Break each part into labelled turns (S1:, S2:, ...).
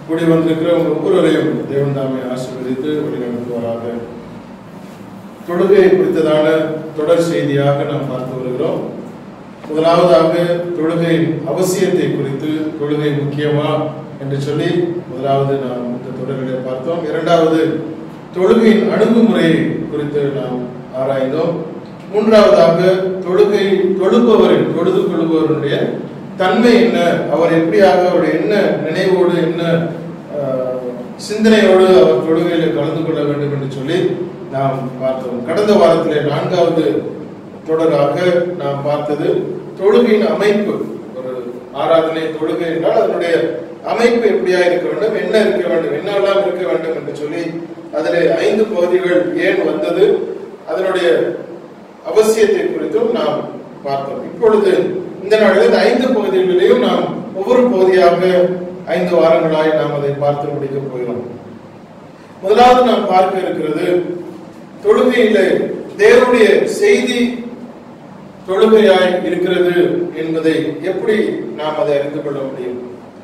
S1: கூடி வந்திருக்கிற உங்கள் ஒவ்வொருவரையும் தேவன் தாமே ஆசீர்வதித்து வழிநடத்துவாராக தொழுகை குறித்ததான தொடர் செய்தியாக நாம் பார்த்து வருகிறோம் முதலாவதாக தொழுகையின் அவசியத்தை குறித்து தொழுகை முக்கியமா என்று சொல்லி முதலாவது நாம் இந்த தொடர்களை பார்த்தோம் இரண்டாவது தொழுகையின் அணுகுமுறை குறித்து நாம் ஆராய்ந்தோம் மூன்றாவதாக தொழுகை தொழுபவரின் தொழுது கொள்பவருடைய தன்மை என்ன அவர் எப்படியாக அவருடைய என்ன நினைவோடு என்ன ஆஹ், சிந்தனையோடு அவர் தொழுகையில் கலந்து கொள்ள வேண்டும் என்று சொல்லி நாம் பார்த்தோம் கடந்த வாரத்திலே நான்காவது தொடராக நாம் பார்த்தது தொழுகையின் அமைப்பு ஒரு ஆராதனை தொழுகை என்றால் அதனுடைய அமைப்பு எப்படியா இருக்க வேண்டும் என்ன இருக்க வேண்டும் என்னெல்லாம் இருக்க வேண்டும் என்று சொல்லி அதிலே ஐந்து பகுதிகள் ஏன் வந்தது அதனுடைய அவசியத்தை குறித்தும் நாம் பார்த்தோம் இப்பொழுது இந்த நாளில் இந்த ஐந்து பகுதிகளிலேயும் நாம் ஒவ்வொரு பகுதியாக ஐந்து வாரங்களாய் நாம் அதை பார்த்து முடிக்கப் போகிறோம் முதலாவது நாம் பார்க்க இருக்கிறது தொழுகையில தேவனுடைய செய்தி தொழுகையாய் இருக்கிறது என்பதை எப்படி நாம் அதை அறிந்து கொள்ள முடியும்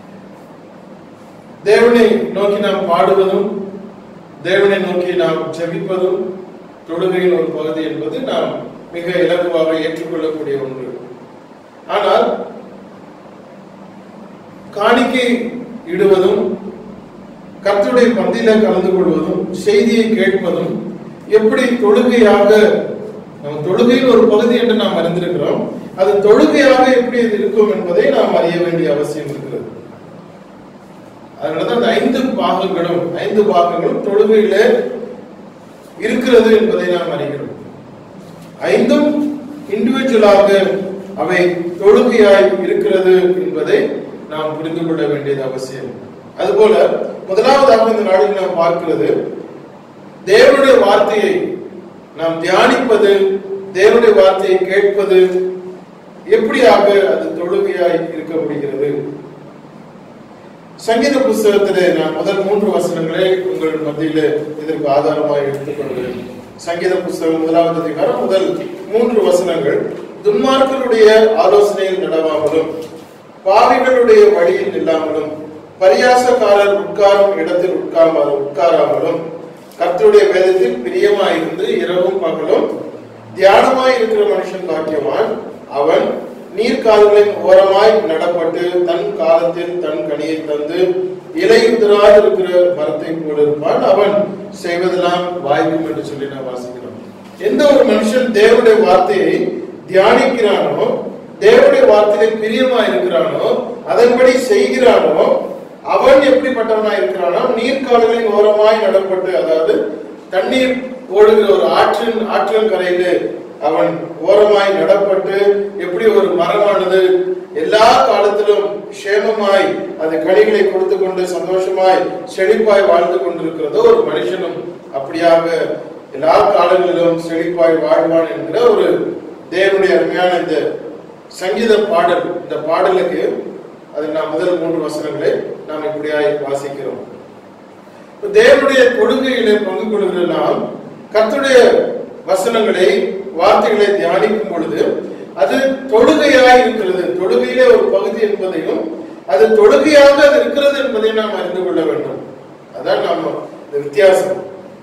S1: தேவனை நோக்கி நாம் பாடுவதும் தேவனை நோக்கி நாம் ஜெபிப்பதும் தொழுகையின் ஒரு பகுதி என்பது நாம் மிக இலகுவாக ஏற்றுக்கொள்ளக்கூடிய ஒன்று ஆனால் காணிக்கை இடுவதும் கர்த்தருடைய பந்தியில கலந்து கொள்வதும் செய்தியை கேட்பதும் எப்படி தொழுகையாக நம்ம தொழுகையின் ஒரு பகுதி என்று நாம் அறிந்திருக்கிறோம் அது தொழுகையாக எப்படி இது இருக்கும் என்பதை நாம் அறிய வேண்டிய அவசியம் இருக்கிறது அதனாலதான் அந்த ஐந்து பாகங்களும் ஐந்து பாகங்களும் தொழுகையில இருக்கிறது என்பதை நாம் அறிகிறோம் ஐந்தும் இண்டிவிஜுவலாக அவை தொழுகையாய் இருக்கிறது என்பதை நாம் புரிந்து கொள்ள வேண்டியது அவசியம் அதுபோல முதலாவதாக இந்த நாளில் நாம் பார்க்கிறது தேவனுடைய வார்த்தையை நாம் தியானிப்பது தேவனுடைய வார்த்தையை கேட்பது எப்படியாக அது தொழுகையாய் இருக்க முடிகிறது சங்கீத புஸ்தகத்திலே நான் முதல் மூன்று வசனங்களை உங்கள் மத்தியிலே இதற்கு ஆதாரமாக எடுத்துக்கொள்கிறேன் சங்கீத புஸ்தகம் முதலாவது அதிகாரம் முதல் மூன்று வசனங்கள் துன்மார்க்கருடைய ஆலோசனையில் நடவாமலும் பாவிகளுடைய வழியில் இல்லாமலும் பரியாசக்காரர் உட்காரும் இடத்தில் உட்காராமலும் உட்காராமலும் கர்த்தருடைய வேதத்தில் பிரியமாயிருந்து இரவும் பகலும் தியானமாய் இருக்கிற மனுஷன் பாக்கியவான் அவன் நீர்க்கால்களின் ஓரமாய் நடப்பட்டு தன் காலத்தில் தன் கனியை தந்து இலையுதிராது இருக்கிற மரத்தை போல இருப்பான் அவன் செய்வதெல்லாம் வாய்க்கும் என்று சொல்லி நான் வாசிக்கிறோம் எந்த ஒரு மனுஷன் தேவனுடைய வார்த்தையை தியானிக்கிறானோ தேவனுடைய வார்த்தையை பிரியமா இருக்கிறானோ அதன்படி செய்கிறானோ அவன் எப்படிப்பட்டவனா இருக்கிறானோ நீர்க்கால்களின் ஓரமாய் நடப்பட்டு அதாவது தண்ணீர் ஓடுகிற ஒரு ஆற்றின் ஆற்றின் கரையிலே அவன் ஓரமாய் நடப்பட்டு எப்படி ஒரு மரமானது எல்லா காலத்திலும் க்ஷேமமாய் அது கனிகளை கொடுத்து கொண்டு சந்தோஷமாய் செழிப்பாய் வாழ்ந்து கொண்டிருக்கிறதோ ஒரு மனுஷனும் அப்படியாக எல்லா காலங்களிலும் செழிப்பாய் வாழ்வான் என்கிற ஒரு தேவனுடைய அருமையான இந்த சங்கீத பாடல் இந்த பாடலுக்கு அது நாம் முதல் மூன்று வசனங்களை நாம் இப்படியாய் வாசிக்கிறோம் இப்ப தேவனுடைய கொள்கையிலே பங்கு கொள்கிற நாம் கர்த்தருடைய வசனங்களை வார்த்தைகளை தியானிக்கும் பொழுது அது தொழுகையாய் இருக்கிறது தொழுகையிலே ஒரு பகுதி என்பதையும் அது தொழுகையாக அது இருக்கிறது என்பதை நாம் அறிந்து கொள்ள வேண்டும் அதான் நாம் இந்த வித்தியாசம்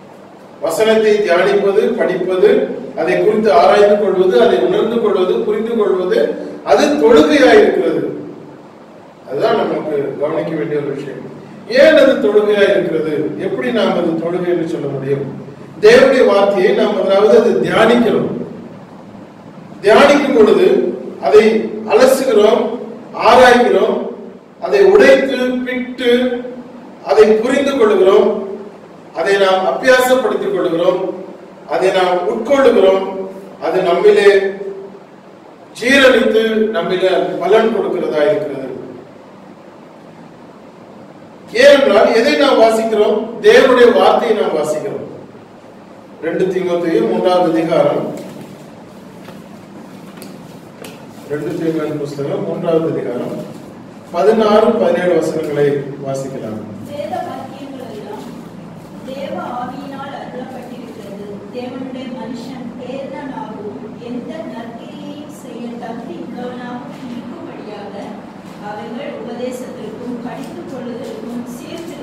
S1: வசனத்தை தியானிப்பது படிப்பது அதை குறித்து ஆராய்ந்து கொள்வது அதை உணர்ந்து கொள்வது புரிந்து கொள்வது அது தொழுகையாய் இருக்கிறது அதுதான் நமக்கு கவனிக்க வேண்டிய ஒரு விஷயம் ஏன் அது தொழுகையா இருக்கிறது எப்படி நாம் அது தொழுகை என்று சொல்ல முடியும் தேவனுடைய வார்த்தையை நாம் அதாவது அது தியானிக்கிறோம் தியானிக்கும் பொழுது அதை அலசுகிறோம் ஆராய்கிறோம் அதை உடைத்து பிட்டு அதை புரிந்து கொள்கிறோம் அதை நாம் அபியாசப்படுத்திக் கொள்கிறோம் அதை நாம் உட்கொள்ளுகிறோம் அது நம்மிலே ஜீரணித்து நம்மிலே பலன் கொடுக்கிறதா இருக்கிறது ஏனென்றால் எதை நாம் வாசிக்கிறோம் தேவனுடைய வார்த்தையை நாம் வாசிக்கிறோம் ரெண்டு தீமோத்தேயு மூன்றாவது அதிகாரம் ரெண்டு தீமோத்தேயு புஸ்தகம் மூன்றாவது அதிகாரம் பதினாறு பதினேழு வசனங்களை வாசிக்கலாம்
S2: வேத வாக்கியங்கள் எல்லாம் தேவ ஆவியினால் அருளப்பட்டிருக்கிறது தேவனுடைய மனுஷன் தேர்ந்தனாகவும் எந்த நற்கிரியையும் செய்ய தகுதி உள்ளவனாகவும் இருக்கும்படியாக அவைகள் உபதேசத்திற்கும் படித்துக் கொள்ளுதலுக்கும் சீர்திருத்த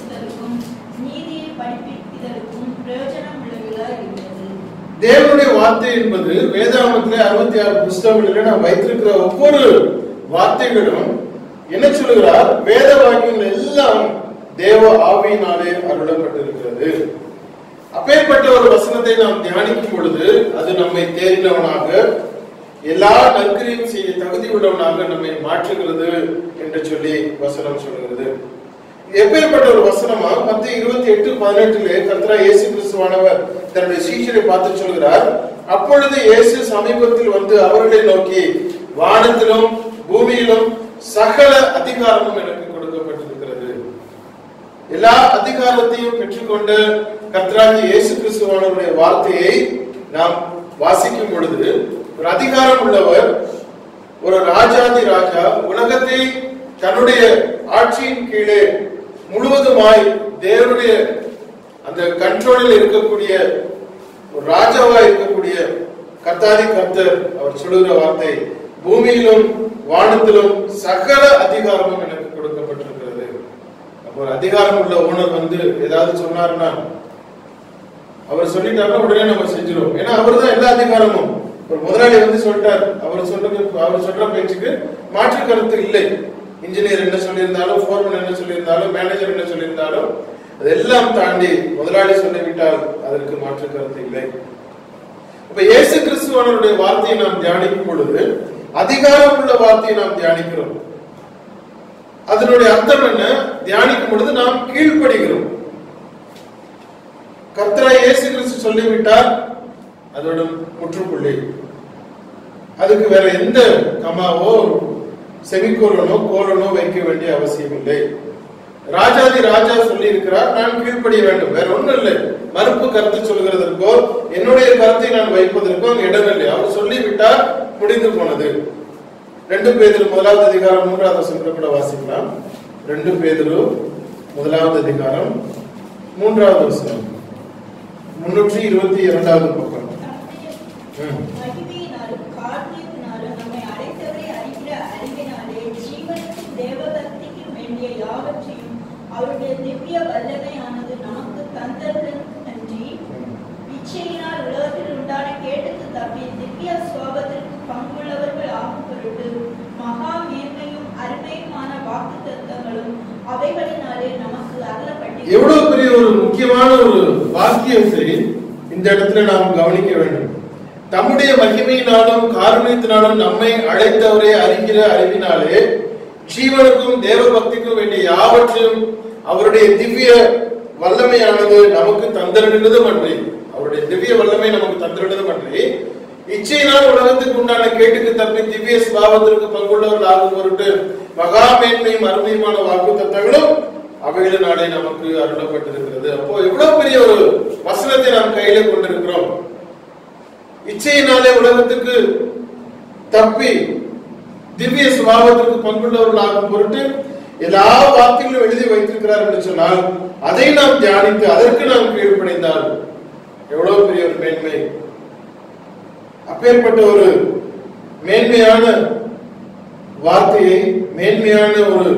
S2: படிப்பிக்குதலுக்கும் பிரயோஜனம் உள்ளவர்களா இருக்கிறது
S1: தேவனுடைய வார்த்தை என்பது வேதாகமத்திலே அறுபத்தி ஆறு புஸ்தகங்களிலே நாம் வைத்திருக்கிற ஒவ்வொரு வார்த்தைகளும் என்ன சொல்லுகிறார் வேத வாக்கியங்கள் எல்லாம் தேவ ஆவியினாலே அருளப்பட்டிருக்கிறது அப்பேற்பட்ட ஒரு வசனத்தை நாம் தியானிக்கும் பொழுது அது நம்மை தேறினவனாக எல்லா நற்கிரியும் செய்ய தகுதி உள்ளவனாக நம்மை மாற்றுகிறது என்று சொல்லி வசனம் சொல்கிறது இது எப்பேற்பட்ட ஒரு வசனமா மத்திய இருபத்தி எட்டு பதினெட்டுல கர்த்தரா இயேசு கிறிஸ்துவானவர் தன்னுடைய சீஷரை பார்த்து சொல்கிறார் அப்பொழுது இயேசு சமீபத்தில் வந்து அவர்களை நோக்கி வானத்திலும் பூமியிலும் சகல அதிகாரமும் எனக்கு கொடுக்கப்பட்டிருக்கிறது எல்லா அதிகாரத்தையும் பெற்றுக்கொண்ட கர்த்தராகிய இயேசு கிறிஸ்துவானவருடைய வார்த்தையை நாம் வாசிக்கும் பொழுது ஒரு அதிகாரம் உள்ளவர் ஒரு ராஜாதி ராஜா உலகத்தை தன்னுடைய ஆட்சியின் கீழே முழுவதுமாய் தேவனுடைய அந்த கண்ட்ரோலில் இருக்கக்கூடிய ஒரு ராஜாவா இருக்கக்கூடிய கர்த்தாதி கர்த்தர் அவர் சொல்லுகிற வார்த்தை பூமியிலும் வானத்திலும் சகல அதிகாரமும் எனக்கு கொடுக்கப்பட்டிருக்கிறது அப்போ ஒரு அதிகாரம் உள்ள ஓனர் வந்து ஏதாவது சொன்னாருன்னா அவர் சொல்லிட்டாருன்னா உடனே நம்ம செஞ்சிருவோம் ஏன்னா அவர் தான் எல்லா அதிகாரமும் ஒரு முதலாளி வந்து சொல்லிட்டார் அவர் சொல்றது அவர் சொல்ற பேச்சுக்கு மாற்று கருத்து இல்லை இன்ஜினியர் என்ன சொல்லியிருந்தாலும் ஃபோர்மன் என்ன சொல்லியிருந்தாலும் மேனேஜர் என்ன சொல்லியிருந்தாலும் அதெல்லாம் தாண்டி முதலாளி சொல்லிவிட்டால் அதற்கு மாற்று கருத்து இல்லை இப்ப இயேசு கிறிஸ்துவனுடைய வார்த்தையை நாம் தியானிக்கும் பொழுது அதிகாரம் உள்ள வார்த்தையை நாம் தியானிக்கிறோம் அதனுடைய அர்த்தம் என்ன தியானிக்கும் பொழுது நாம் கீழ்ப்படுகிறோம் கர்த்தரா இயேசு கிறிஸ்து சொல்லிவிட்டார் அதோட முற்றுப்புள்ளி அதுக்கு வேற எந்த கமாவோ செமிகோலனோ கோலனோ வைக்க வேண்டிய அவசியம் இல்லை ராஜாதி ராஜா சொல்லி இருக்கிறார் நான் கீழ்ப்படிய வேண்டும் வேற ஒண்ணும் இல்லை மறுப்பு கருத்து சொல்கிறதற்கோ என்னுடைய கருத்தை நான் வைப்பதற்கோ அங்க இடம் இல்லை அவர் சொல்லிவிட்டார் முடிந்து போனது ரெண்டு பேதிரு முதலாவது அதிகாரம் மூன்றாவது வசனத்தை கூட வாசிக்கலாம் ரெண்டு பேதிரு முதலாவது அதிகாரம் மூன்றாவது வசனம் முன்னூற்றி இருபத்தி இரண்டாவது பக்கம் ம்.
S2: மகிமையினாலும் காரியத்தினாலும் நம்மை அழைத்தவரை அறிகிற அறிவினாலே ஜீவனுக்கும் தேவபக்திக்கும் வேண்டிய யாவற்றையும் அவருடைய திவ்ய வல்லமையானது நமக்கு தந்ததன்றி இச்சையினால் உலகத்தில் உண்டான கேட்டுக்கு தப்பி திவ்ய சுவாபத்திற்கு பங்குள்ளவர்கள் ஆகும் பொருட்டு மகா மேன்மையும் அருமையுமான வாக்கு தத்தங்களும் அவைகளினாலே நமக்கு அருளப்பட்டிருக்கிறது
S1: எவ்வளவு பெரிய ஒரு முக்கியமான ஒரு வாக்கியத்தை இந்த இடத்துல நாம் கவனிக்க வேண்டும் தம்முடைய மகிமையினாலும் காருண்யத்தினாலும் நம்மை அழைத்தவரே அறிகிற அறிவினாலே ஜீவனுக்கும் தேவ பக்திக்கும் வேண்டிய யாவற்றையும் அவருடைய திவ்ய வல்லமையானது நமக்கு தந்திருந்ததும் அன்றி அவருடைய திவ்ய வல்லமை நமக்கு தந்திருந்ததும் அன்றி இச்சையினால் உலகத்துக்கு உண்டான கேட்டுக்கு தப்பி திவ்ய சுபாவத்திற்கு பங்குள்ளவர்கள் ஆகும் பொருட்டு மகா மேன்மையும் அருமையுமான வாக்கு தத்தங்களும் அவைகளினாலே நமக்கு அருளப்பட்டிருக்கிறது அப்போ எவ்வளவு பெரிய ஒரு வசனத்தை நாம் கையில கொண்டிருக்கிறோம் இச்சையினாலே உலகத்துக்கு தப்பி திவ்ய சுபாவத்திற்கு பங்குள்ளவர்கள் ஆகும் பொருட்டு எல்லா வார்த்தைகளும் எழுதி வைத்திருக்கிறார் என்று சொன்னால் அதை நாம் தியானித்து அதற்கு நாம் கீழ்ப்படைந்தால் எவ்வளவு பெரிய ஒரு மேன்மை அப்பேற்பட்ட ஒரு மேன்மையான வார்த்தையை மேன்மையான ஒரு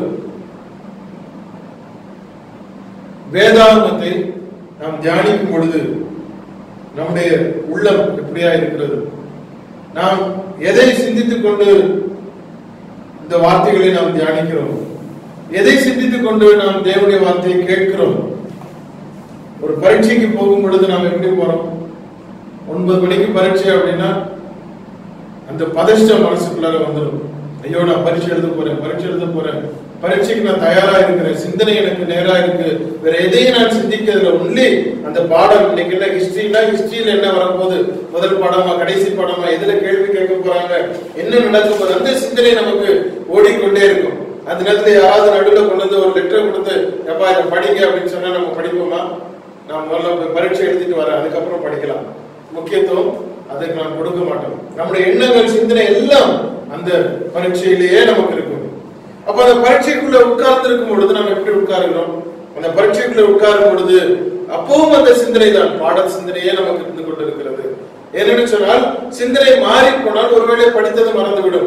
S1: வேதாந்தத்தை நாம் தியானிக்கும் பொழுது நம்முடைய உள்ளம் எப்படியா இருக்கிறது நாம் எதை சிந்தித்துக் கொண்டு இந்த வார்த்தைகளை நாம் தியானிக்கிறோம் எதை சிந்தித்துக் கொண்டு நாம் தேவனுடைய வார்த்தையை கேட்கிறோம் ஒரு பரீட்சைக்கு போகும் பொழுது நாம் எப்படி போறோம் ஒன்பது மணிக்கு பரீட்சை அப்படின்னா அந்த பதஷ்டம் மனசுக்குள்ளார வந்துடும் ஐயோ நான் பரீட்சை எழுத போறேன் பரீட்சை எழுத போறேன் பரீட்சைக்கு நான் தயாரா இருக்கிறேன் சிந்தனை எனக்கு நேரா இருக்கு வேற எதையும் நான் சிந்திக்கிறதுல ஒன்லி அந்த பாடம் இன்னைக்கு என்ன ஹிஸ்டரினா ஹிஸ்டரியில என்ன வரப்போகுது முதல் பாடமா கடைசி பாடமா எதுல கேள்வி கேட்க போறாங்க என்ன நடக்க போகுது அந்த சிந்தனை நமக்கு ஓடிக்கொண்டே இருக்கும் அந்த நேரத்துல யாராவது நடுவில் கொண்டு வந்து ஒரு லெட்டர் கொடுத்து எப்பா இதை படிங்க அப்படின்னு சொன்னா நம்ம படிப்போமா நான் முதல்ல போய் பரீட்சை எழுதிட்டு வரேன் அதுக்கப்புறம் படிக்கலாம் முக்கியத்துவம் அதுக்கு நாம் கொடுக்க மாட்டோம் நம்முடைய எண்ணங்கள் சிந்தனை எல்லாம் அந்த பரீட்சையிலேயே நமக்கு இருக்கும் அப்ப அந்த பரீட்சைக்குள்ள உட்கார்ந்து இருக்கும் பொழுது நாம் எப்படி உட்காருகிறோம் அந்த பரீட்சைக்குள்ள உட்காரும் பொழுது அப்பவும் அந்த சிந்தனை தான் பாட சிந்தனையே நமக்கு இருந்து கொண்டிருக்கிறது ஏனென்று சொன்னால் சிந்தனை மாறி போனால் ஒருவேளை படித்தது மறந்துவிடும்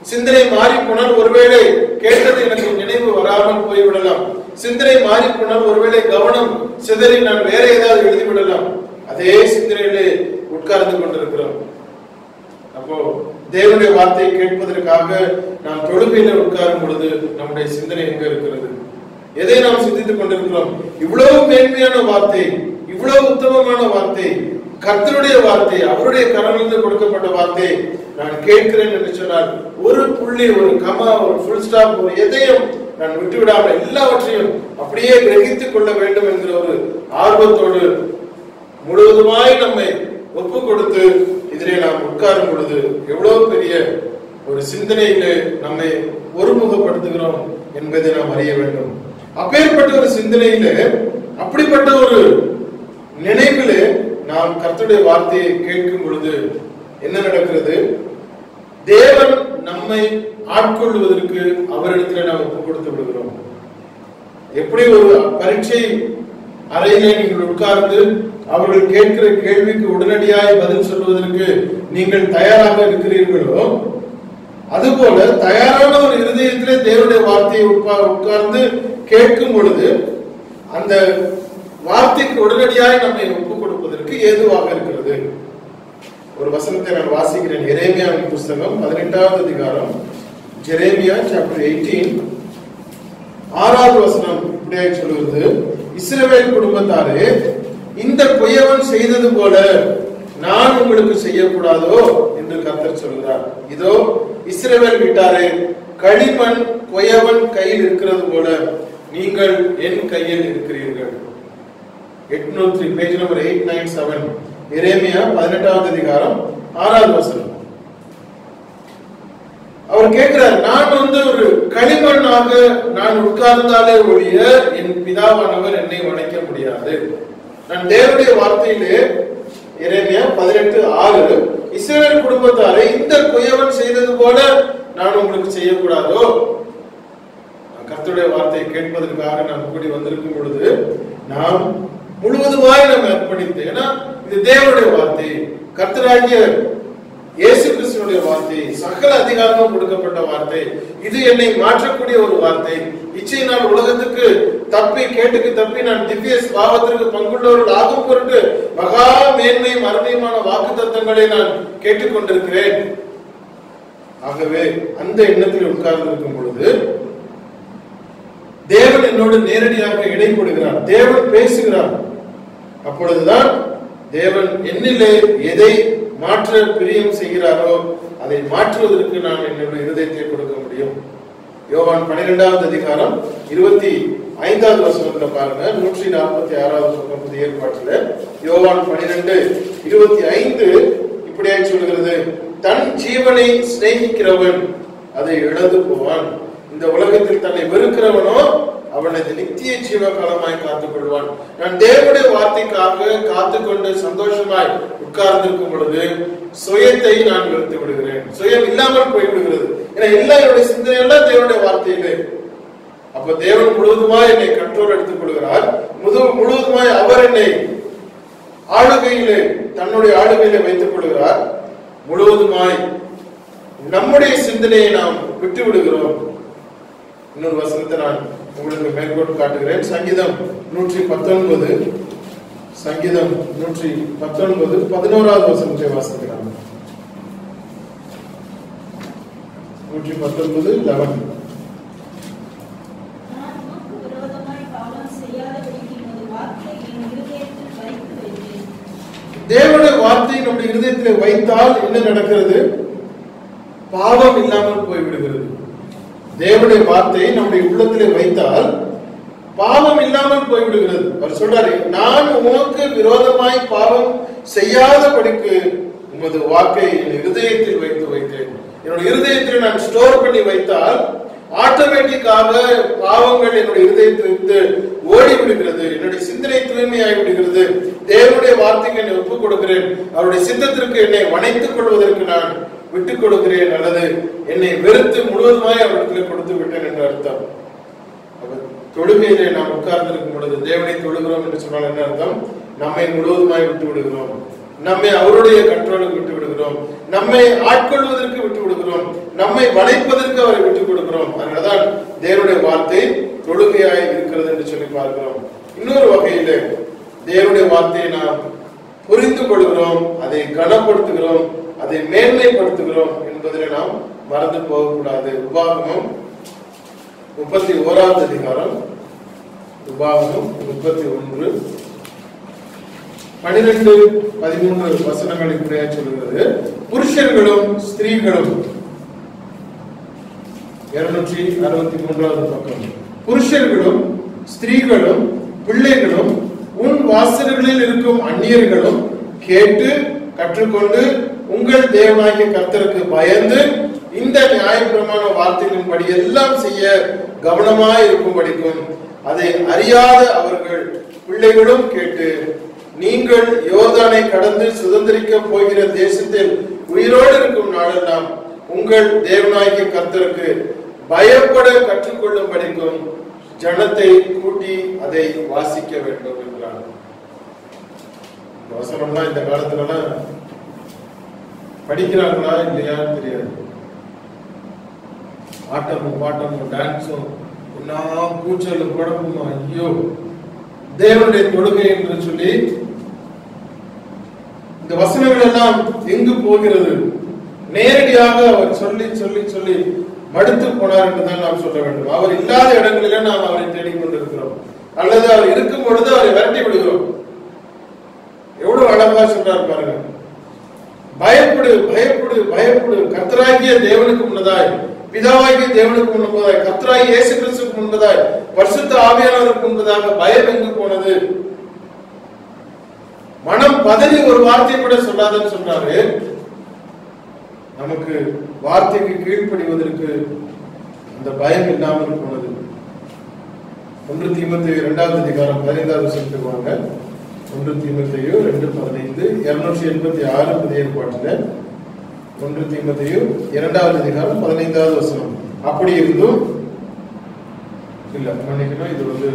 S1: சிந்தனை மாறி போனால் ஒருவேளை கேட்டது எனக்கு நினைவு வராமல் போய்விடலாம் சிந்தனை மாறி போனால் ஒருவேளை கவனம் சிதறி நான் வேற ஏதாவது எழுதி விடலாம் அதே சிந்தனையிலே உட்கார்ந்து கொண்டிருக்கிறோம் அப்போ தேவனுடைய வார்த்தையை கேட்பதற்காக நாம் தொழுகையில உட்காரும் பொழுது நம்முடைய சிந்தனை எங்க இருக்கிறது எதை நாம் சிந்தித்துக் கொண்டிருக்கிறோம் இவ்வளவு மேன்மையான வார்த்தை இவ்வளவு உத்தமமான வார்த்தை கர்த்தருடைய வார்த்தை அவருடைய கரங்களிலிருந்து கொடுக்கப்பட்ட வார்த்தை நான் கேட்கிறேன் என்று சொன்னால் ஒரு புள்ளி ஒரு கமா ஒரு ஃபுல் ஸ்டாப் ஒரு எதையும் நான் விட்டுவிடாமல் எல்லாவற்றையும் அப்படியே கிரகித்துக் கொள்ள வேண்டும் என்கிற ஒரு ஆர்வத்தோடு முழுவதுமாய் நம்மை ஒப்பு கொடுத்து இதிலே நாம் உட்காரும் பொழுது எவ்வளவு பெரிய ஒரு சிந்தனையிலே நம்மை ஒருமுகப்படுத்துகிறோம் என்பதை நாம் அறிய வேண்டும் அப்பேற்பட்ட ஒரு சிந்தனையிலே அப்படிப்பட்ட ஒரு நினைவிலே நாம் கர்த்தருடைய வார்த்தையை கேட்கும் பொழுது என்ன நடக்கிறது தேவன் நம்மை ஆட்கொள்வதற்கு அவரிடத்தில் நாம் ஒப்பு கொடுத்து விடுகிறோம் எப்படி ஒரு பரீட்சை அறையிலே நீங்கள் உட்கார்ந்து அவர்கள் கேட்கிற கேள்விக்கு உடனடியாய் பதில் சொல்வதற்கு நீங்கள் தயாராக இருக்கிறீர்களோ அதுபோல தயாரான ஒரு இருதயத்திலே தேவனுடைய வார்த்தையை உட்கா- உட்கார்ந்து கேட்கும் பொழுது அந்த வார்த்தைக்கு உடனடியாய் நம்மை ஒப்புக் கொடுப்பதற்கு ஏதுவாக இருக்கிறது ஒரு வசனத்தை நான் வாசிக்கிறேன் எரேமியாவின் புஸ்தகம் பதினெட்டாவது அதிகாரம் ஜெரேமியா சாப்டர் எயிட்டீன் ஆறாவது வசனம் இப்படியாக சொல்லுவது இஸ்ரவேல் குடும்பத்தாரே இந்த பொய்யவன் செய்தது போல நான் உங்களுக்கு செய்யக்கூடாதோ என்று கர்த்தர் சொல்கிறார் இதோ இஸ்ரவேல் விட்டாரே களிமண் கொயவன் கையில் இருக்கிறது போல நீங்கள் என் கையில் இருக்கிறீர்கள் எட்நூத்தி page number eight nine seven எரேமியா பதினெட்டாவது அதிகாரம் ஆறாவது வசனம் அவர் கேட்கிறார் நான் வந்து ஒரு களிமண்ணாக நான் உட்கார்ந்தாலே ஒழிய என் பிதாவானவர் என்னை வணைக்க முடியாது நான் தேவனுடைய வார்த்தையிலே எரேமியா பதினெட்டு ஆறு இஸ்ரவேல் குடும்பத்தாரை இந்த குயவன் செய்தது போல நான் உங்களுக்கு செய்யக்கூடாதோ நான் கர்த்தருடைய வார்த்தையை கேட்பதற்காக நாம் கூடி வந்திருக்கும் பொழுது நாம் முழுவதுமாய் நாம் அர்ப்பணித்து ஏன்னா இது தேவனுடைய வார்த்தை கர்த்தராகிய இயேசு கிறிஸ்துனுடைய வார்த்தை சகல அதிகாரமும் கொடுக்கப்பட்ட வார்த்தை இது என்னை மாற்றக்கூடிய ஒரு வார்த்தை இச்சையினால் உலகத்துக்கு தப்பி கேட்டுக்கு தப்பி நான் திவ்ய பாவத்திற்கு பங்குள்ளவர்கள் ஆகும் பொருட்டு மகா மேன்மையும் அருமையுமான வாக்கு தத்தங்களை நான் கேட்டுக்கொண்டிருக்கிறேன் ஆகவே அந்த எண்ணத்தில் உட்கார்ந்து இருக்கும் பொழுது தேவன் என்னோடு நேரடியாக இடைப்படுகிறார் தேவன் பேசுகிறார் அப்பொழுதுதான் தேவன் என்னிலே எதை மாற்ற பிரியம் செய்கிறாரோ அதை மாற்றுவதற்கு நான் என்னுடைய இருதயத்தை கொடுக்க முடியும் யோவான் பன்னிரெண்டாவது அதிகாரம் இருபத்தி ஐந்தாவது வசனத்துல பாருங்க நூற்றி நாற்பத்தி ஆறாவது பக்கம் புதிய ஏற்பாட்டுல யோவான் பன்னிரெண்டு இருபத்தி ஐந்து இப்படியாக சொல்கிறது தன் ஜீவனை சிநேகிக்கிறவன் அதை இழந்து போவான் இந்த உலகத்தில் தன்னை வெறுக்கிறவனோ அவனது நித்திய ஜீவ காலமாய் காத்துக் கொள்வான் நான் தேவனுடைய வார்த்தைக்காக காத்துக்கொண்டு சந்தோஷமாய் உட்கார்ந்திருக்கும் பொழுது சுயத்தை நான் வெறுத்து விடுகிறேன் சுயம் இல்லாமல் போய்விடுகிறது ஏன்னா எல்லா என்னுடைய சிந்தனை எல்லாம் தேவனுடைய வார்த்தையிலே அப்ப தேவன் முழுவதுமாய் என்னை கண்ட்ரோல் எடுத்துக் கொள்கிறார் முழு முழுவதுமாய் அவர் என்னை ஆளுகையிலே தன்னுடைய ஆளுகையிலே வைத்துக் கொள்கிறார் முழுவதுமாய் நம்முடைய சிந்தனையை நாம் விட்டு விடுகிறோம் இன்னொரு வசனத்தை நான் உங்களுக்கு மேற்கோள் காட்டுகிறேன் சங்கீதம் நூற்றி பத்தொன்பது சங்கீதம் நூற்றி பத்தொன்பது பதினோராவது வசனத்தை வாசிக்கிறாங்க நூற்றி பத்தொன்பது லெவன்
S2: நான் உமக்கு விரோதமாய் பாவம் செய்யாதபடிக்கு உமது வார்த்தை என் இருதயத்தில் வைத்து வைத்தேன்.
S1: தேவனுடைய வார்த்தை நம்முடைய இருதயத்திலே வைத்தால் என்ன நடக்கிறது பாவம் இல்லாமல் போய்விடுகிறது தேவனுடைய வார்த்தையை நம்முடைய உள்ளத்திலே வைத்தால் பாவம் இல்லாமல் போய்விடுகிறது அவர் சொல்றாரு நான் உமக்கு விரோதமாய் பாவம் செய்யாதபடிக்கு உமது வாக்கை என் இருதயத்தில் வைத்து வைத்தேன் என்னுடைய இருதயத்தில் நான் ஸ்டோர் பண்ணி வைத்தால் ஆட்டோமேட்டிக்காக பாவங்கள் என்னுடைய இருதயத்திலிருந்து ஓடி விடுகிறது என்னுடைய சிந்தனை தூய்மையாகி விடுகிறது தேவனுடைய வார்த்தைக்கு என்னை ஒப்புக் கொடுக்கிறேன் அவருடைய சித்தத்திற்கு என்னை வணைத்துக் கொள்வதற்கு நான் விட்டுக் கொடுக்கிறேன் அல்லது என்னை வெறுத்து முழுவதுமாய் அவரிடத்தில் கொடுத்து விட்டேன் என்று அர்த்தம் அப்ப தொழுகையிலே நாம் உட்கார்ந்திருக்கும் பொழுது தேவனை தொழுகிறோம் என்று சொன்னால் என்ன அர்த்தம் நம்மை முழுவதுமாய் விட்டு விடுகிறோம் நம்மை அவருடைய கண்ட்ரோலுக்கு விட்டு விடுகிறோம் நம்மை ஆட்கொள்வதற்கு விட்டு விடுகிறோம் நம்மை வளைப்பதற்கு அவரை விட்டுக் கொடுக்கிறோம் அதனாலதான் தேவனுடைய வார்த்தை தொழுகையாய் இருக்கிறது என்று சொல்லி பார்க்கிறோம் இன்னொரு வகையில தேவனுடைய வார்த்தையை நாம் புரிந்து கொள்கிறோம் அதை கனப்படுத்துகிறோம் அதை மேன்மைப்படுத்துகிறோம் என்பதில் நாம் மறந்து போகக்கூடாது உபாகமம் முப்பத்தி ஓராவது அதிகாரம் உபாகமம் முப்பத்தி ஒன்று பனிரெண்டு பதிமூன்று வசனங்கள் இப்படியா சொல்கிறது புருஷர்களும் ஸ்திரீகளும் இருநூற்றி அறுபத்தி மூன்றாவது பக்கம் புருஷர்களும் ஸ்திரீகளும் பிள்ளைகளும் உன் வாசல்களில் இருக்கும் அந்நியர்களும் கேட்டு கற்றுக்கொண்டு உங்கள் தேவனாகிய கர்த்தருக்கு பயந்து இந்த நியாயப்பிரமாண வார்த்தைகளின்படி எல்லாம் செய்ய கவனமாய் இருக்கும்படிக்கும் அதை அறியாத அவர்கள் பிள்ளைகளும் கேட்டு நீங்கள் யோர்தானை கடந்து சுதந்திரிக்க போகிற தேசத்தில் உயிரோடு இருக்கும் நாளெல்லாம் உங்கள் தேவனாகிய கர்த்தருக்கு பயப்பட கற்றுக்கொள்ளும்படிக்கும் ஜனத்தை கூட்டி அதை வாசிக்க வேண்டும் என்றார் இந்த வசனம்லாம் இந்த காலத்துலலாம் படிக்கிறாங்களா இல்லையான்னு தெரியாது ஆட்டமும் பாட்டமும் டான்ஸும் என்ன கூச்சலும் குழப்பமும் ஐயோ தேவனுடைய தொழுகை என்று சொல்லி இந்த வசனங்கள் எல்லாம் எங்கு போகிறது நேரடியாக அவர் சொல்லி சொல்லி சொல்லி மடுத்து போனார் என்றுதான் நாம் சொல்ல வேண்டும் அவர் இல்லாத இடங்களிலே நாம் அவரை தேடிக்கொண்டிருக்கிறோம் அல்லது அவர் இருக்கும் பொழுது அவரை விரட்டி விடுகிறோம் எவ்வளவு அழகா சொல்றார் பாருங்க பயப்படு பயப்படு பயப்படு கர்த்தராகிய தேவனுக்கு முன்னதாய் பிதாவாகிய தேவனுக்கு முன்பதாய் கர்த்தராகிய இயேசு கிறிஸ்துக்கு முன்பதாய் பரிசுத்த ஆவியானவருக்கு முன்பதாக பயம் எங்கு போனது மனம் பதறி ஒரு வார்த்தை கூட சொல்லாதன்னு சொல்றாரு நமக்கு வார்த்தைக்கு கீழ்ப்படிவதற்கு அந்த பயம் இல்லாமல் போனது ஒன்று தீமத்து இரண்டாவது அதிகாரம் பதினைந்தாவது வருஷத்துக்கு வாங்க ஒன்று தீமத்தையோ ரெண்டு பதினைந்து இருநூற்றி எண்பத்தி ஆறு புதிய ஏற்பாட்டுல ஒன்று தீமத்தையோ இரண்டாவது அதிகாரம் பதினைந்தாவது வசனம் அப்படி இருந்தும் இல்ல மன்னிக்கணும் இது வந்து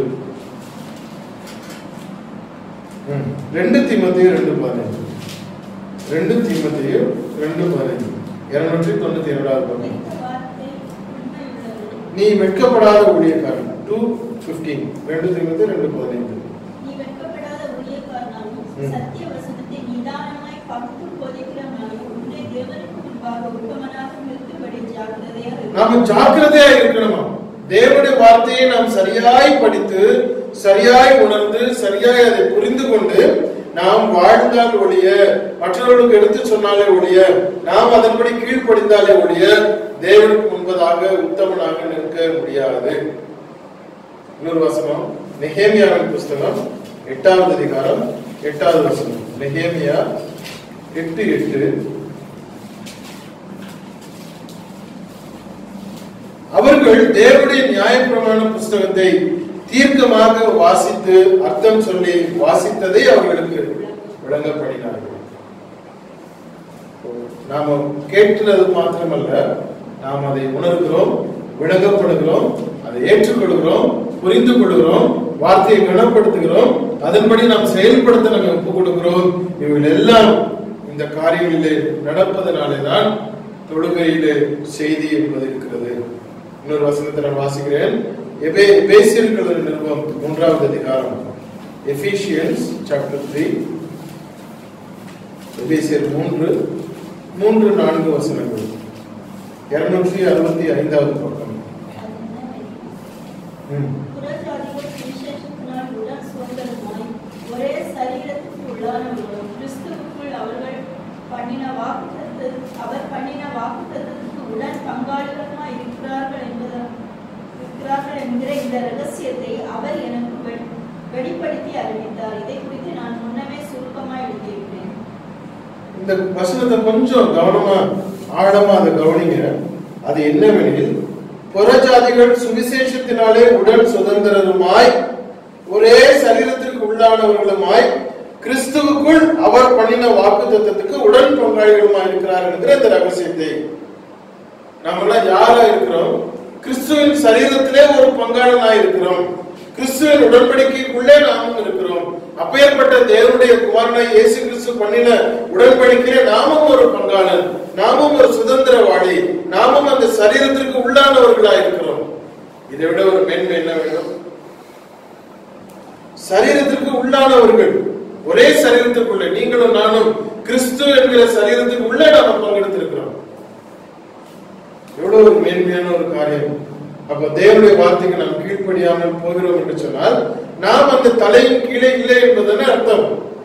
S1: ம், ரெண்டு தீமத்தையோ ரெண்டு பதினைந்து ரெண்டு தீமத்தையோ ரெண்டு பதினைந்து இருநூற்றி தொண்ணூத்தி இரண்டாவது பக்கம்
S2: இந்த வார்த்தை உண்மையுள்ளது.
S1: நீ வெட்கப்படாத ஊழியக்காரன் டூ பிப்டீன் ரெண்டு தீமத்து ரெண்டு பதினைந்து
S2: நீ வெட்கப்படாத ஊழியக்காரனாலும்,
S1: ம்.
S2: சத்திய வசனத்தை நிதானமாய் பகுத்து போதிக்கிறவனாயும், உன்னை தேவனுக்கு முன்பாக உத்தமனாக நிறுத்தும்படி ஜாக்கிரதையாக இரு.
S1: நாம ஜாக்கிரதையா இருக்கணுமா தேவனுடைய வார்த்தையை நாம் சரியாய் படித்து சரியாய் உணர்ந்து சரியாய் அதை புரிந்து கொண்டு நாம் வாழ்ந்தால் ஒழிய மற்றவர்களுக்கு எடுத்து சொன்னாலே ஒழிய நாம் அதன்படி கீழ்ப்படிந்தாலே ஒழிய தேவனுக்கு முன்பதாக உத்தமனாக நிற்க முடியாது இன்னொரு வசனம் நெஹேமியாவின் புஸ்தகம் எட்டாவது அதிகாரம் எட்டாவது வசனம் நெஹேமியா எட்டு எட்டு அவர்கள் தேவனுடைய நியாயப்பிரமாண புஸ்தகத்தை தீர்க்கமாக வாசித்து அர்த்தம் சொல்லி வாசித்ததை அவர்களுக்கு விளங்கப்படினார்கள் நாம கேட்கிறது மாத்திரமல்ல நாம் அதை உணர்கிறோம் விளங்கப்படுகிறோம் அதை ஏற்றுக்கொள்கிறோம் புரிந்து கொள்கிறோம் வார்த்தையை கனப்படுத்துகிறோம் அதன்படி நாம் செயல்படுத்த நம்ம ஒப்புக் கொடுக்கிறோம் இவைகள் எல்லாம் இந்த காரியங்களிலே நடப்பதனாலே தான் தொழுகையிலே செய்தி என்பது இருக்கிறது இன்னொரு வசனத்தை நான் வாசிக்கிறேன் எபே எபேசியர்கள் நிருபம் மூன்றாவது அதிகாரம் எபிஷியன்ஸ் சாப்டர் த்ரீ எபேசியர் மூன்று மூன்று நான்கு வசனங்கள் இருநூற்றி அறுபத்தி ஐந்தாவது பக்கம்
S2: அது என்னவெனில்,
S1: ம்.
S2: புறஜாதிகள் சுவிசேஷத்தினால் உடன் சுதந்திரமாய், ஒரே சரீரத்துக்கு உள்ளானவர்களும், கிறிஸ்துவுக்குள் அவர்கள் பண்ணின வாக்குத்தத்த அவர் பண்ணின வாக்குத்தத்தத்துக்கு உடன் பங்காளிகளுமாய் இருக்கிறார்கள் என்பத இருக்கிறார்கள் என்கிற இந்த ரகசியத்தை அவர் எனக்கு வெ- வெளிப்படுத்தி அறிவித்தார் இதை குறித்து நான் முன்னமே சுருக்கமாய் எழுதியிருக்கிறேன்
S1: இந்த வசனத்தை கொஞ்சம் கவனமா ஆழமா அதை கவனிங்க அது என்னவெனில் புறஜாதிகள் சுவிசேஷத்தினாலே உடன் சுதந்திரருமாய் ஒரே சரீரத்திற்கு உள்ளானவர்களுமாய் கிறிஸ்துவுக்குள் அவர் பண்ணின வாக்கு தத்துவத்துக்கு உடன் பங்காளிகளுமாய் இருக்கிறார்கள் என்கிற இந்த ரகசியத்தை நாமெல்லாம் யாரா இருக்கிறோம் கிறிஸ்துவின் சரீரத்திலே ஒரு பங்காளனாய் இருக்கிறோம் கிறிஸ்துவின் உடன்படிக்கைக்குள்ளே நாமும் இருக்கிறோம் அப்பேற்பட்ட தேவனுடைய குமாரனை இயேசு கிறிஸ்து பண்ணின உடன்படிக்கையிலே நாமும் ஒரு பங்காளன் நாமும் ஒரு சுதந்திரவாளி நாமும் அந்த சரீரத்திற்கு உள்ளானவர்களா இருக்கிறோம் இதை விட ஒரு மேன்மை என்ன வேண்டும் சரீரத்திற்கு உள்ளானவர்கள் ஒரே சரீரத்திற்குள்ளே நீங்களும் நானும் கிறிஸ்து என்கிற சரீரத்துக்கு உள்ளே நாம பங்கெடுத்திருக்கிறோம் எவ்வளவு ஒரு மேன்மையான ஒரு காரியம் அப்ப தேவனுடைய வார்த்தைக்கு நாம் கீழ்ப்படியாமல் போகிறோம் என்று சொன்னால் நாம் அந்த தலையின் கீழே இல்லை என்பதுன்னு அர்த்தம்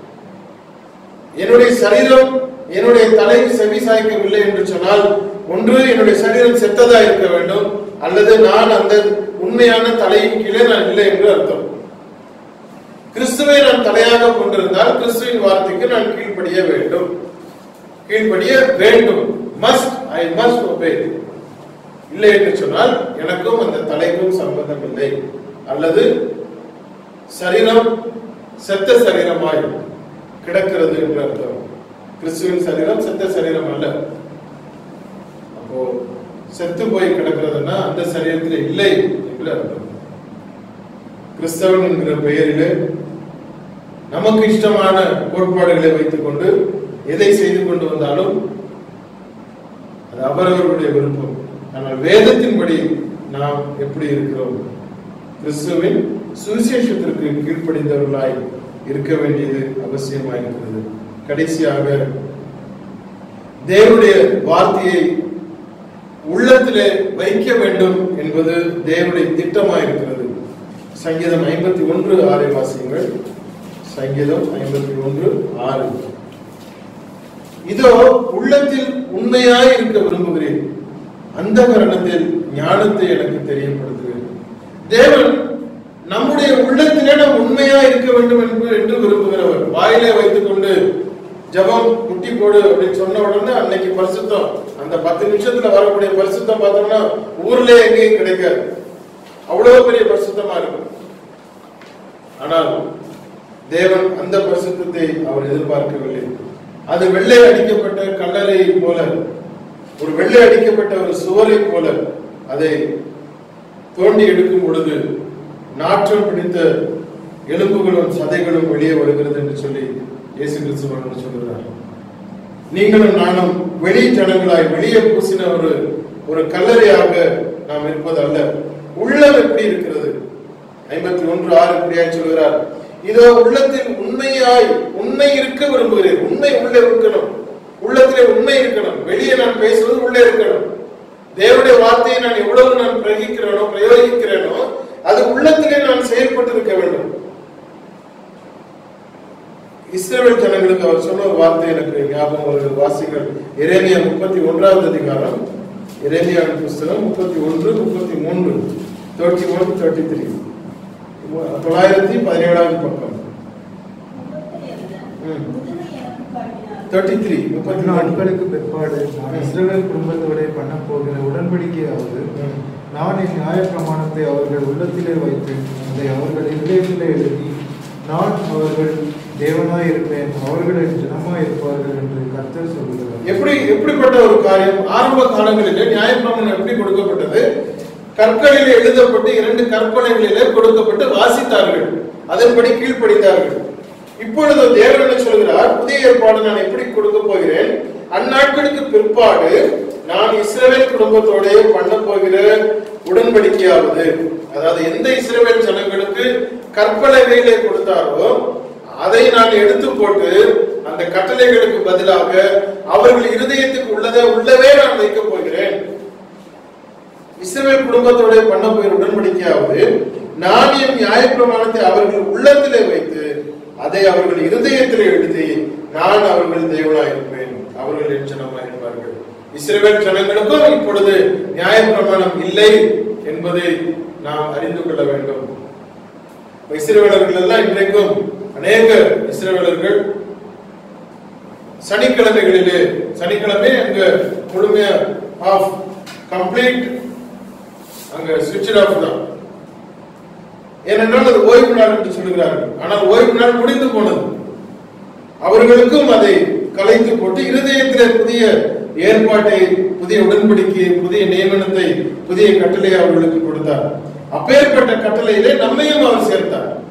S1: என்னுடைய சரீரம் என்னுடைய தலைக்கு செவி சாய்க்கவில்லை என்று சொன்னால் ஒன்று என்னுடைய சரீரம் செத்ததா இருக்க வேண்டும் அல்லது நான் அந்த உண்மையான தலையின் கீழே நான் இல்லை என்று அர்த்தம் கிறிஸ்துவை நான் தலையாக கொண்டிருந்தால் கிறிஸ்துவின் வார்த்தைக்கு நான் கீழ்ப்படிய வேண்டும் கீழ்ப்படிய வேண்டும் மஸ்ட் ஐ மஸ்ட் ஒபே இல்லை என்று சொன்னால் எனக்கும் அந்த தலைக்கும் சம்பந்தம் இல்லை அல்லது சரீரம் செத்த சரீரமாய் கிடக்கிறது என்று அர்த்தம் கிறிஸ்துவின் சரீரம் செத்த சரீரம் அல்ல அப்போ செத்து போய் கிடக்கிறதுனா அந்த சரீரத்தில் இல்லை என்று அர்த்தம் கிறிஸ்தவன் என்கிற பெயரிலே நமக்கு இஷ்டமான கோட்பாடுகளை வைத்துக் கொண்டு எதை செய்து கொண்டு வந்தாலும் அது அவரவர்களுடைய விருப்பம் ஆனால் வேதத்தின்படி நாம் எப்படி இருக்கிறோம் கிறிஸ்துவின் சுவிசேஷத்திற்கு கீழ்ப்படிந்தவர்களாய் இருக்க வேண்டியது அவசியமாய் இருக்கிறது கடைசியாக தேவனுடைய வார்த்தையை உள்ளத்திலே வைக்க வேண்டும் என்பது தேவனுடைய திட்டமாய் இருக்கிறது சங்கீதம் ஐம்பத்தி ஒன்று ஆறை வாசியுங்கள் சங்கீதம் ஐம்பத்தி ஒன்று ஆறு இதோ உள்ளத்தில் உண்மையாய் இருக்க விரும்புகிறேன் அந்த கரணத்தில் ஞானத்தை எனக்கு தெரியப்படுத்துகிறேன் தேவன் நம்முடைய உள்ளத்திலே நாம் உண்மையா இருக்க வேண்டும் என்று என்று விரும்புகிறவர் வாயிலே வைத்துக் கொண்டு ஜபம் முட்டி போடு அப்படின்னு சொன்ன உடனே அன்னைக்கு பரிசுத்தம் அந்த பத்து நிமிஷத்துல வரக்கூடிய பரிசுத்தம் பார்த்தோம்னா ஊர்ல எங்கேயும் கிடைக்காது அவ்வளவு பெரிய பரிசுத்தமா இருக்கும் ஆனால் தேவன் அந்த பரிசுத்தத்தை அவர் எதிர்பார்க்கவில்லை அது வெள்ளை அடிக்கப்பட்ட கல்லறை போல ஒரு வெள்ளை அடிக்கப்பட்ட ஒரு சுவரை போல அதை தோண்டி எடுக்கும் பொழுது நாற்றம் பிடித்த எலும்புகளும் சதைகளும் வெளியே வருகிறது என்று சொல்லி இயேசு கிறிஸ்துவன் சொல்கிறார் நீங்களும் நானும் வெளி ஜனங்களாய் வெளியே பூசின ஒரு ஒரு கல்லறையாக நாம் இருப்பது அல்ல உள்ளம் எப்படி இருக்கிறது ஐம்பத்தி ஒன்று ஆறு இப்படியாய் சொல்கிறார் இதோ உள்ளத்தில் உண்மையாய் உண்மை இருக்க விரும்புகிறேன் உண்மை உள்ளே இருக்கணும் உள்ளத்திலே உண்மை இருக்கணும் வெளியே நான் பேசுவது உள்ளே இருக்கணும் தேவனுடைய வார்த்தையை நான் எவ்வளவு நான் பிரகிக்கிறேனோ பிரயோகிக்கிறேனோ அது உள்ளத்திலே நான் செயல்பட்டு இருக்க வேண்டும் இஸ்ரேல் ஜனங்களுக்கு அவர் சொன்ன ஒரு வார்த்தை எனக்கு ஞாபகம் வருகிறது வாசிகள் எரேமியா முப்பத்தி ஒன்றாவது அதிகாரம் எரேமியாவின் புஸ்தகம் முப்பத்தி ஒன்று முப்பத்தி மூன்று தேர்ட்டி ஒன் தேர்ட்டி த்ரீ தொள்ளாயிரத்தி பதினேழாவது பக்கம் ம். தேர்ட்டி த்ரீ முப்பத்தி நான்கு
S3: நாட்களுக்கு பிற்பாடு நான் இஸ்ரவேல் குடும்பத்தோட பண்ண போகிற உடன்படிக்கையாவது
S1: ம்.
S3: நான் என் நியாயப்பிரமாணத்தை அவர்கள் உள்ளத்திலே வைத்து அதை அவர்கள் இதயத்திலே எழுதி நான் அவர்கள் தேவனாய் இருப்பேன் அவர்கள் என் ஜனமாய் இருப்பார்கள் என்று கர்த்தர் சொல்கிறார்
S1: எப்படி எப்படிப்பட்ட ஒரு காரியம் ஆரம்ப காலங்களிலே நியாயப்பிரமாணம் எப்படி கொடுக்கப்பட்டது கற்களிலே எழுதப்பட்டு இரண்டு கற்பனைகளிலே கொடுக்கப்பட்டு வாசித்தார்கள் அதன்படி கீழ்ப்படிந்தார்கள் இப்பொழுது தேவன் என்ன சொல்கிறார் புதிய ஏற்பாடு நான் எப்படி கொடுக்க போகிறேன் அந்நாட்களுக்கு பிற்பாடு நான் இஸ்ரவேல் குடும்பத்தோட பண்ண போகிற உடன்படிக்கையாவது அதாவது எந்த இஸ்ரவேல் ஜனங்களுக்கு கற்பலகைகளை கொடுத்தாரோ அதை நான் எடுத்து போட்டு அந்த கட்டளைகளுக்கு பதிலாக அவர்கள் இருதயத்துக்கு உள்ளதை உள்ளவே நான் வைக்கப் போகிறேன் இஸ்ரவேல் குடும்பத்தோட பண்ண போகிற உடன்படிக்கையாவது நான் என் நியாயப்பிரமாணத்தை அவர்கள் உள்ளத்திலே வைத்து அதை அவர்கள் இருதயத்திலே எழுதி நான் அவர்கள் தேவனாய் இருப்பேன் அவர்கள் என் ஜனமாய் இருப்பார்கள் இஸ்ரவேல் ஜனங்களுக்கும் இப்பொழுது நியாயப்பிரமாணம் இல்லை என்பதை நாம் அறிந்து கொள்ள வேண்டும் இஸ்ரவேலர்கள் எல்லாம் இன்றைக்கும் அநேக இஸ்ரவேலர்கள் சனிக்கிழமைகளிலே சனிக்கிழமை அங்க முழுமையா ஆஃப் கம்ப்ளீட் அங்க சுவிட்ச் ஆஃப் தான் ஏனென்றால் அது ஓய்வு நாள் என்று சொல்கிறார்கள் ஆனால் ஓய்வு நாள் முடிந்து போனது அவர்களுக்கும் அதை கலைத்து போட்டு இருதயத்திலே புதிய ஏற்பாட்டை புதிய உடன்படிக்கையை புதிய நியமனத்தை புதிய கட்டளையை அவர்களுக்கு கொடுத்தார் அப்பேற்பட்ட கட்டளையிலே நம்மையும் அவர் சேர்த்தார்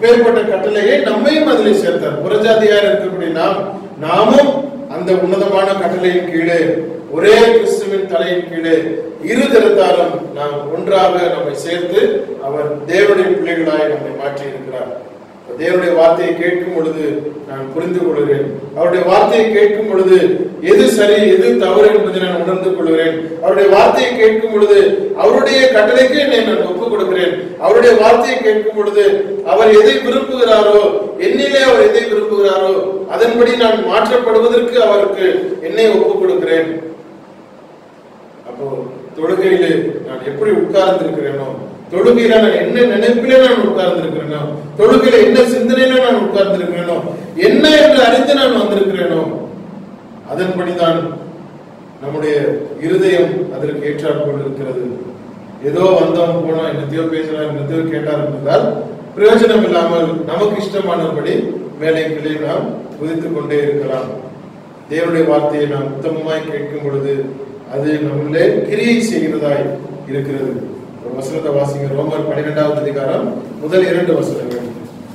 S1: அப்பேற்பட்ட கட்டளையை நம்மையும் அதில் சேர்த்தார் புறஜாதியார் இருக்கக்கூடிய நாம் நாமும் அந்த உன்னதமான கட்டளையின் கீழே ஒரே கிறிஸ்துவின் தலையின் கீழே இரு தரத்தாலும் நாம் ஒன்றாக நம்மை சேர்த்து அவர் தேவனுடைய பிள்ளைகளாய் நம்மை மாற்றி இருக்கிறார் தேவனுடைய வார்த்தையை கேட்கும் பொழுது நான் புரிந்து கொள்கிறேன் அவருடைய வார்த்தையை கேட்கும் பொழுது எது சரி எது தவறு என்பதை நான் உணர்ந்து கொள்கிறேன் அவருடைய வார்த்தையை கேட்கும் பொழுது அவருடைய கட்டளைக்கு என்னை நான் ஒப்புக் கொடுக்கிறேன் அவருடைய வார்த்தையை கேட்கும் பொழுது அவர் எதை விரும்புகிறாரோ என்னிலே அவர் எதை விரும்புகிறாரோ அதன்படி நான் மாற்றப்படுவதற்கு அவருக்கு என்னை ஒப்புக் கொடுக்கிறேன் அப்போ தொழுகையிலே நான் எப்படி உட்கார்ந்து இருக்கிறேனோ தொழுகையில நான் என்ன நினைப்பிலே நான் உட்கார்ந்து இருக்கிறேனோ தொழுகையில என்ன சிந்தனையில நான் உட்கார்ந்து இருக்கிறேனோ என்ன என்று அறிந்து நான் வந்திருக்கிறேனோ அதன்படிதான் நம்முடைய இருதயம் அதற்கு ஏற்றாற்போல் இருக்கிறது ஏதோ வந்தோம் போனோம் என்னத்தையோ பேசலாம் என்னத்தையோ கேட்டார் என்றால் பிரயோஜனம் இல்லாமல் நமக்கு இஷ்டமானபடி மேலே கீழே நாம் குதித்துக் கொண்டே இருக்கலாம் தேவனுடைய வார்த்தையை நாம் உத்தமமாய் கேட்கும் பொழுது அது நம்மளே கிரியை செய்கிறதாய் இருக்கிறது ஒரு வசனத்தை வாசிங்க ரோமர் பன்னிரெண்டாவது அதிகாரம் முதல் இரண்டு வசனங்கள்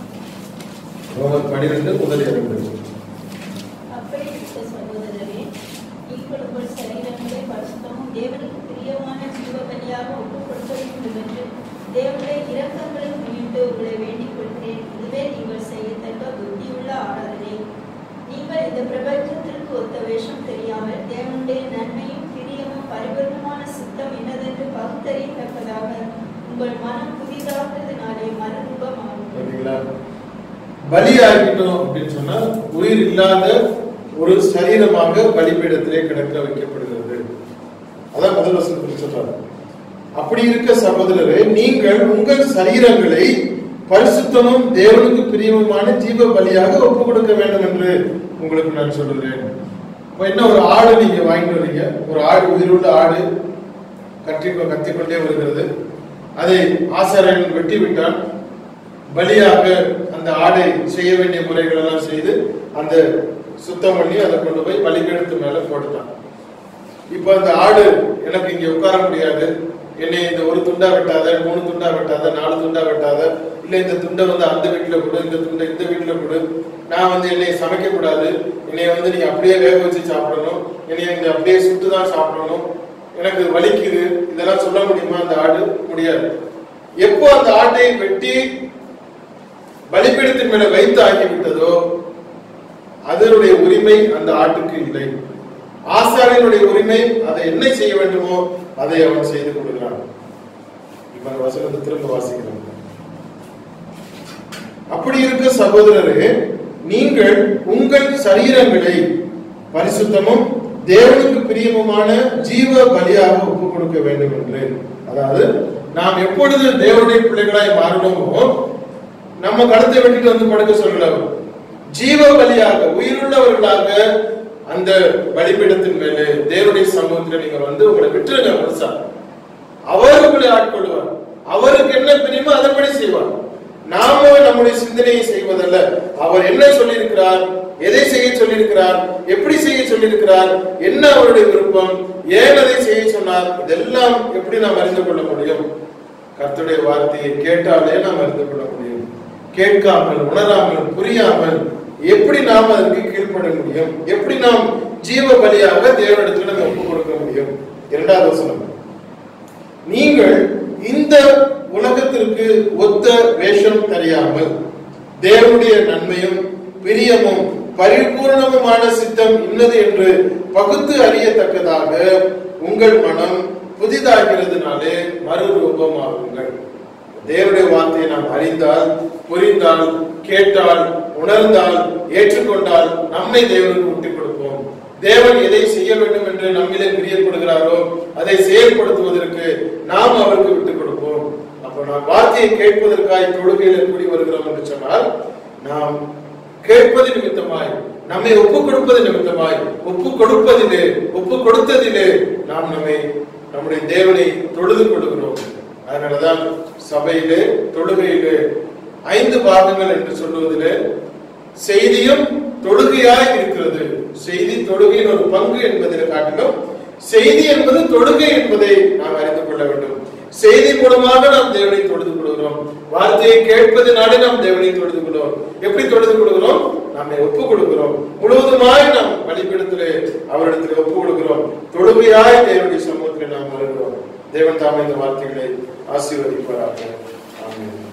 S1: ரோமர் பன்னிரெண்டு முதல் இரண்டு
S2: அப்படி இருக்க சகோதரரே நீங்கள் உங்கள் சரீரங்களை பரிசுத்தமும் தேவனுக்கு பிரியமான ஜீவபலியாக ஒப்புக் கொடுக்க வேண்டும் என்று தேவனுடைய இரக்கங்களை முன்னிட்டு உங்களை வேண்டிக் கொள்கிறேன் இதுவே நீங்கள் செய்யத்தக்க புத்தியுள்ள ஆராதனை நீங்கள் இந்த பிரபஞ்சத்திற்கு ஒத்த வேஷம் தெரியாமல் தேவனுடைய நன்மையும் பிரியமும் பரிபூர்ணமான சித்தம் என்னதென்று பகுத்தறியத்தக்கதாக உங்கள் மனம் புதிதாக்குறதுனாலே மறுரூபமாகும்
S1: பார்த்தீங்களா பலியாகிட்டோம் அப்படின்னு சொன்னா உயிர் இல்லாத ஒரு சரீரமாக பலிபீடத்திலே கிடக்க வைக்கப்படுகிறது அதான் முதல் வசனத்தில் சொல்றாரு அப்படி இருக்க சகோதரரே நீங்கள் உங்கள் சரீரங்களை பரிசுத்தமும் தேவனுக்கு பிரியமுமான ஜீவ பலியாக ஒப்பு கொடுக்க வேண்டும் என்று உங்களுக்கு நான் சொல்லுகிறேன் இப்ப என்ன ஒரு ஆடு நீங்க வாங்கிட்டு வரீங்க ஒரு ஆடு உயிருள்ள ஆடு கட்டி கத்திக்கொண்டே வருகிறது அதை ஆசாரியன் வெட்டி விட்டான் பலியாக அந்த ஆடை செய்ய வேண்டிய முறைகள் எல்லாம் செய்து அந்த சுத்தம் பண்ணி அதை கொண்டு போய் பலிபீடத்து மேல போட்டுட்டான் இப்ப அந்த ஆடு எனக்கு இங்க உட்கார முடியாது என்னை இந்த ஒரு துண்டா வெட்டாத மூணு துண்டா வெட்டாத நாலு துண்டா வெட்டாத இல்ல இந்த துண்டை வந்து அந்த வீட்டுல கொடு இந்த துண்டை இந்த வீட்டுல கொடு நான் வந்து என்னை சமைக்க கூடாது என்னை வந்து நீங்க அப்படியே வேக வச்சு சாப்பிடணும் என்னை இந்த அப்படியே சுட்டு தான் சாப்பிடணும் எனக்கு வலிக்குது இதெல்லாம் சொல்ல முடியுமா அந்த ஆடு முடியாது எப்போ அந்த ஆட்டை வெட்டி பலிபீடத்தின் மேல வைத்து ஆகிவிட்டதோ அதனுடைய உரிமை அந்த ஆட்டுக்கு இல்லை ஆசாரியனுடைய உரிமை அதை என்ன செய்ய வேண்டுமோ அதை அவன் செய்து கொடுக்கிறான் இப்ப அந்த வசனத்தை திரும்ப வாசிக்கிறோம் அப்படி இருக்க சகோதரரே நீங்கள் உங்கள் சரீரங்களை பரிசுத்தமும் தேவனுக்கு பிரியமுமான ஜீவ பலியாக ஒப்பு கொடுக்க வேண்டும் என்று அதாவது நாம் எப்பொழுது தேவனுடைய பிள்ளைகளாய் மாறினோமோ நம்ம கடத்தை வெட்டிட்டு வந்து படுக்க சொல்லல அவர். ஜீவ பலியாக உயிருள்ளவர்களாக அந்த பலிபீடத்தின் மேலே தேவனுடைய சமூகத்தில் நீங்க வந்து உங்களை விட்டுருங்க முழுசா அவர் உங்களை ஆட்கொள்வார் அவருக்கு என்ன பிரியமோ அதன்படி செய்வார் நாம நம்முடைய சிந்தனையை செய்வதல்ல அவர் என்ன சொல்லியிருக்கிறார் எதை செய்ய சொல்லியிருக்கிறார் எப்படி செய்ய சொல்லியிருக்கிறார் என்ன அவருடைய விருப்பம் ஏன் அதை செய்ய சொன்னார் இதெல்லாம் எப்படி நாம் அறிந்து கொள்ள முடியும் கர்த்தருடைய வார்த்தையை கேட்டாலே நாம் அறிந்து கொள்ள முடியும் கேட்காமல் உணராமல் புரியாமல் எப்படி நாம் அதற்கு கீழ்ப்பட முடியும் எப்படி நாம் ஜீவ பலியாக தேவனிடத்தில் நம்ம ஒப்புக் கொடுக்க முடியும் இரண்டாவது வசனம் நீங்கள் இந்த உலகத்திற்கு ஒத்த வேஷம் தெரியாமல் தேவனுடைய நன்மையும் பிரியமும் பரிபூர்ணமுமான சித்தம் இன்னது என்று பகுத்து அறியத்தக்கதாக உங்கள் மனம் புதிதாகிறதுனாலே மறுரூபமாகுங்கள் தேவனுடைய வார்த்தையை நாம் அறிந்தால் புரிந்தால் கேட்டால் உணர்ந்தால் ஏற்றுக்கொண்டால் நம்மை தேவனுக்கு விட்டுக் கொடுப்போம் தேவன் எதை செய்ய வேண்டும் என்று நம்மிலே பிரியப்படுகிறாரோ அதை செயல்படுத்துவதற்கு நாம் அவருக்கு விட்டுக் கொடுப்போம் அப்ப நாம் வார்த்தையை கேட்பதற்காய் தொழுகையில கூடி வருகிறோம் என்று சொன்னால் நாம் கேட்பது நிமித்தமாய் நம்மை ஒப்பு கொடுப்பது நிமித்தமாய் ஒப்பு கொடுப்பதிலே ஒப்பு கொடுத்ததிலே நாம் நம்மை நம்முடைய தேவனை தொழுது கொடுக்கிறோம் அதனாலதான் சபையிலே தொழுகையிலே ஐந்து பாகங்கள் என்று சொல்லுவதிலே செய்தியும் தொழுகையாய் இருக்கிறது செய்தி தொழுகையின் ஒரு பங்கு என்பதை காட்டிலும் செய்தி என்பது தொழுகை என்பதை நாம் அறிந்து கொள்ள வேண்டும் செய்தி மூலமாக நாம் தேவனை தொழுது கொள்கிறோம் வார்த்தையை கேட்பதனாலே நாம் தேவனை தொழுது கொள்கிறோம் எப்படி தொழுது கொள்கிறோம் நம்மை ஒப்பு கொடுக்கிறோம் முழுவதுமாய் நாம் வழிபடத்திலே அவரிடத்தில் ஒப்பு கொடுக்கிறோம் தொழுமையாய் தேவனுடைய சமூகத்திலே நாம் வருகிறோம் தேவன் தாமே இந்த வார்த்தைகளை ஆசீர்வதிப்பாராக ஆமென்